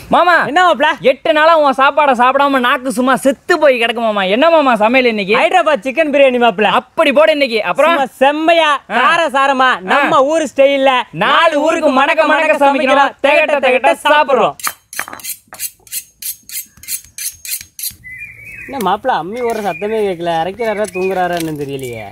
மாமா என்ன மாப்ள எட்டு நாளா உன் சாப்பாடை சாப்பிடாம நாக்கு சும்மா செத்து போய் கிடக்கு மாமா என்ன மாமா சமையல் இன்னைக்கு ஹைதராபாத் சிக்கன் பிரியாணி மாப்ள அப்படி போடு இன்னைக்கு அப்புறம் சும்மா செம்மையா கார சாரமா நம்ம ஊர் ஸ்டைல்ல நாலு ஊருக்கு மணக்க மணக்க சமைக்கிறோம் திகட்ட திகட்ட சாப்பிடுறோம் என்ன மாப்ள அம்மி ஒரு சத்தமே கேட்கல அரைக்கிறாரா தூங்குறாரான்னு தெரியலையே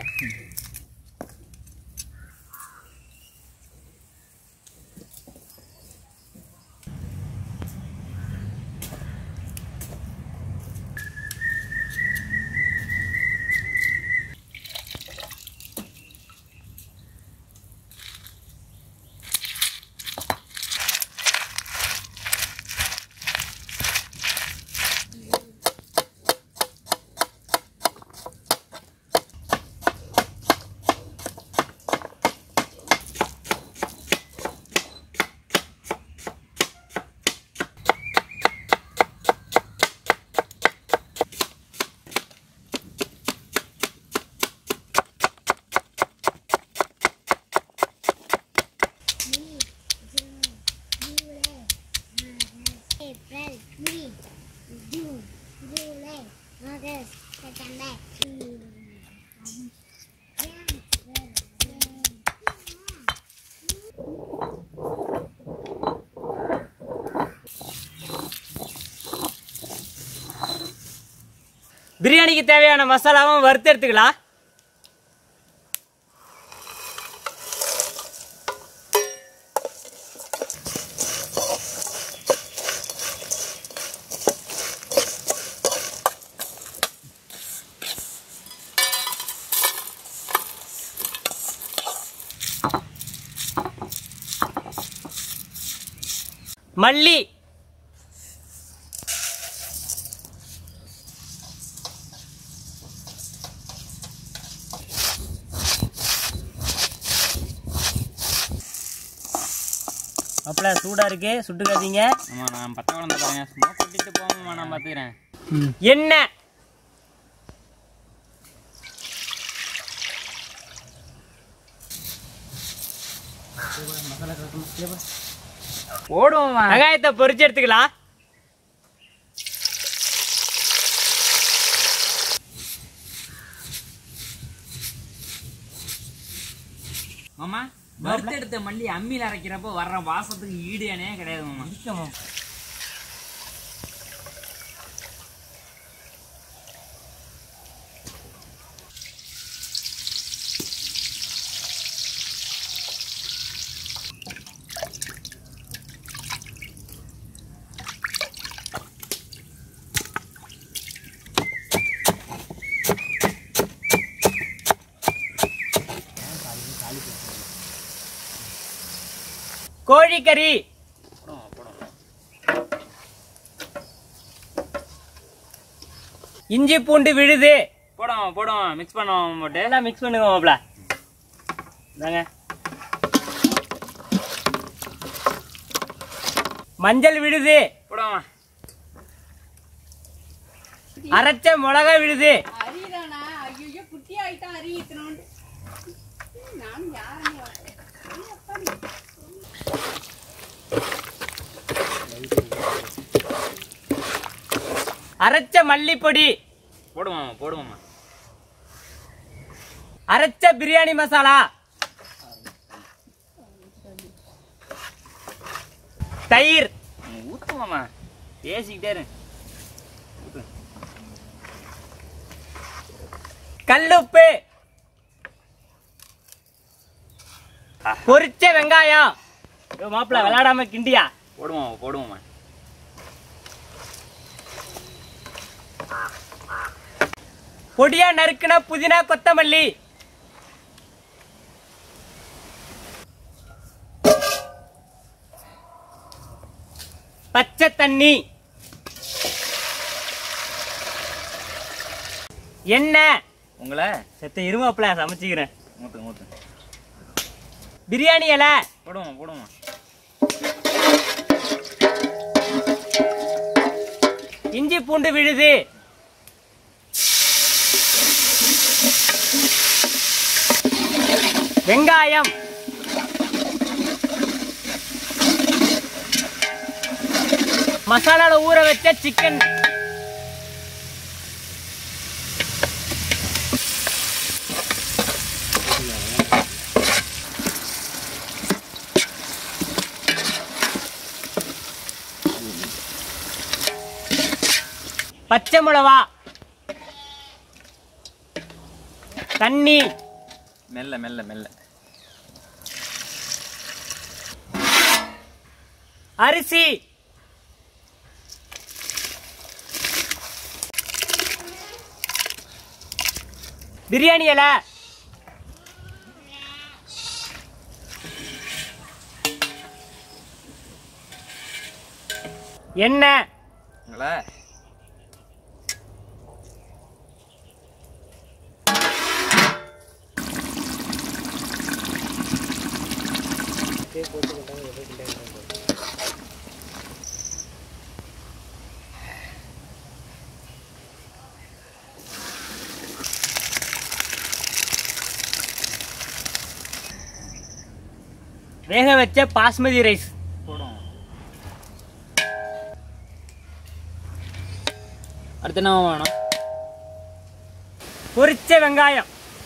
April, May, June, July, August, September. பிரியாணிக்கு தேவையான மசாலாவும் வறுத்து எடுத்துக்கலாம் மல்லி அப்பல சூடா இருக்கு சுட்டுக்காதீங்க ஆமா நான் பத்த குழந்தை பாருங்க சும்மா கொட்டிட்டு போவோமா நான் பாத்துக்கிறேன் எண்ணெய் ஓடுவோமா வெங்காயத்தை பொரிச்சு எடுத்துக்கலாம் மாமா வறுத்தெடுத்த மல்லி அம்மியில அரைக்கிறப்போ வர்ற வாசத்துக்கு ஈடுனே கிடையாது மாமா கோழிக்கறி இஞ்சி பூண்டு விழுது போடுவோம் போடுவோம் மிக்ஸ் பண்ணுவோம் போட்டு எல்லாம் மிக்ஸ் பண்ணுங்க மாப்ள இந்தாங்க மஞ்சள் விழுது போடுவோம் அரைச்ச மிளகா விழுது அரியதானா ஐயோ குட்டி ஆயிட்டா அறியிக்கணும்னு நானும் யாருன்னு அரைச்ச மல்லிப்பொடி போடுவோம் போடுவோம்மா அரைச்ச பிரியாணி மசாலா தயிர் ஊத்துவோம்மா பேசிக்கிட்டே இரு கல்லுப்பு பொரிச்ச வெங்காயம் ஐயோ, மாப்பிள விளையாடாம கிண்டியா போடுவோம் போடுவோம்மா பொடியா நறுக்குன புதினா கொத்தமல்லி பச்சை தண்ணி எண்ணெய் உங்களை செத்த இருமாப்பிள சமைச்சுக்கிறேன் மூத்து மூத்து பிரியாணி இலை போடுவோம் போடுவோம் இஞ்சி பூண்டு விழுது வெங்காயம் மசாலால ஊற வச்ச சிக்கன் பச்சை மிளவா தண்ணி மெல்ல மெல்ல மெல்ல அரிசி பிரியாணி இலை எண்ணெய் உங்களா வேக வச்ச பாஸ்மதி ரைஸ் போடும் அடுத்து என்ன வேணும் பொரிச்ச வெங்காயம்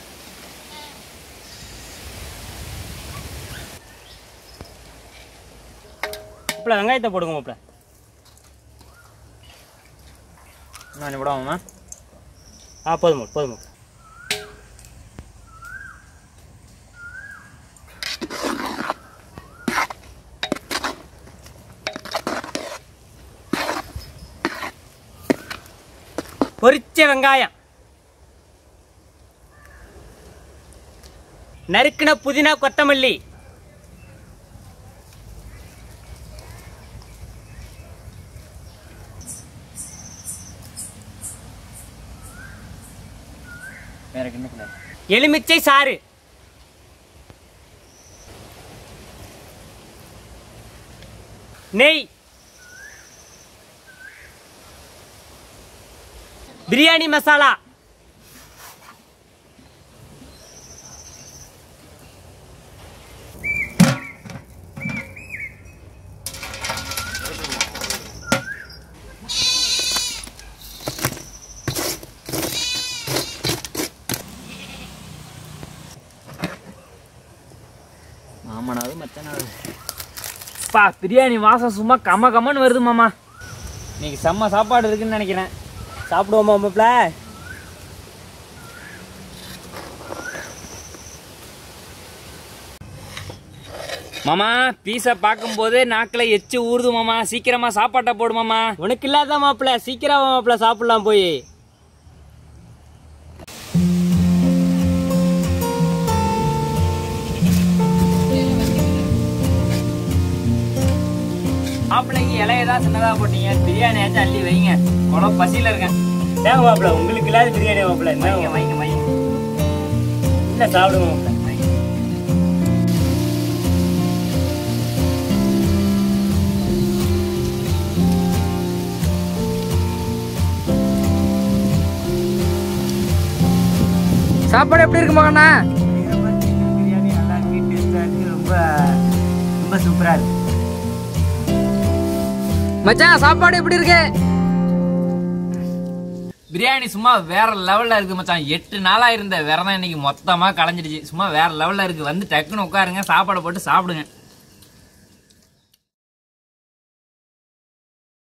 மாப்பிள வெங்காயத்தை போடுங்க மாப்பிள நான் விடாமா ஆ போதும் மாப்பிள, போதும் மாப்பிள. பொரிச்ச வெங்காயம் நறுக்கின புதினா கொத்தமல்லி வேற என்ன கிடையாது எலுமிச்சை சாறு நெய் பிரியாணி மசாலா மாமனாவது மச்சனாவது பா பிரியாணி வாசம் சும்மா கம கமன்னு வருது மாமா இன்னைக்கு செம்ம சாப்பாடு இருக்குன்னு நினைக்கிறேன் சாப்பிடுவோமா மாப்பிள மாமா பீஸை பார்க்கும்போது நாக்கில் எச்சு ஊறுது மாமா சீக்கிரமா சாப்பாட்டை போடு மாமா உனக்கு இல்லாத மாப்பிள சீக்கிரம் வா மாப்பிள சாப்பிடலாம் போய் மாப்பிள்ளைக்கு இலையதான் சின்னதா போட்டீங்க பிரியாணி ஆச்சும் அள்ளி வைங்க குழ பசியில இருக்கேன் தேங்க மாப்பிள உங்களுக்கு இல்லாத பிரியாணி மாப்பிள வைங்க வைங்க வைங்க இல்ல சாப்பிடுங்க மாப்பிள சாப்பாடு எப்படி இருக்கு மகனா பிரியாணி நல்லா இருக்கு டேஸ்டா இருக்கு ரொம்ப ரொம்ப சூப்பரா இருக்கு மச்சான் சாப்பாடு எப்படி இருக்கு பிரியாணி சும்மா வேற லெவல்ல இருக்கு மச்சான் எட்டு நாளா இருந்த விரதம் இன்னைக்கு மொத்தமா களைஞ்சிடுச்சு சும்மா வேற லெவல்ல இருக்கு வந்து டக்குன்னு உட்காருங்க சாப்பாடை போட்டு சாப்பிடுங்க